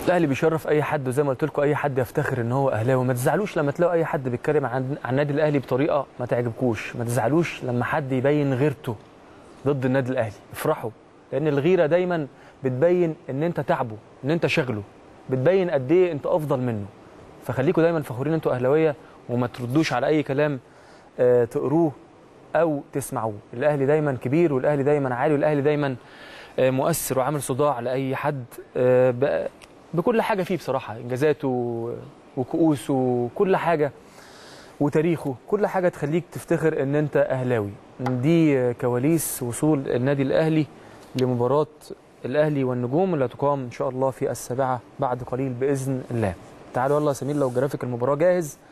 الاهلي بيشرف اي حد وزي ما قلت لكم اي حد يفتخر ان هو اهلاوي ما تزعلوش لما تلاقوا اي حد بيتكلم عن عن النادي الاهلي بطريقه ما تعجبكوش ما تزعلوش لما حد يبين غيرته ضد النادي الاهلي افرحوا لان الغيره دايما بتبين ان انت تعبه ان انت شغله بتبين قد ايه انت افضل منه فخليكم دايما فخورين انتوا اهلاويه وما تردوش على اي كلام آه، تقروه او تسمعوه الاهلي دايما كبير والاهلي دايما عالي والاهلي دايما آه، مؤثر وعامل صداع لاي حد آه، ب- بكل حاجه فيه بصراحه انجازاته وكؤوسه وكل حاجه وتاريخه كل حاجه تخليك تفتخر ان انت اهلاوي دي كواليس وصول النادي الاهلي لمباراه الاهلي والنجوم اللي هتقام ان شاء الله في السابعه بعد قليل باذن الله تعالوا يلا يا سمير لو جرافيك المباراه جاهز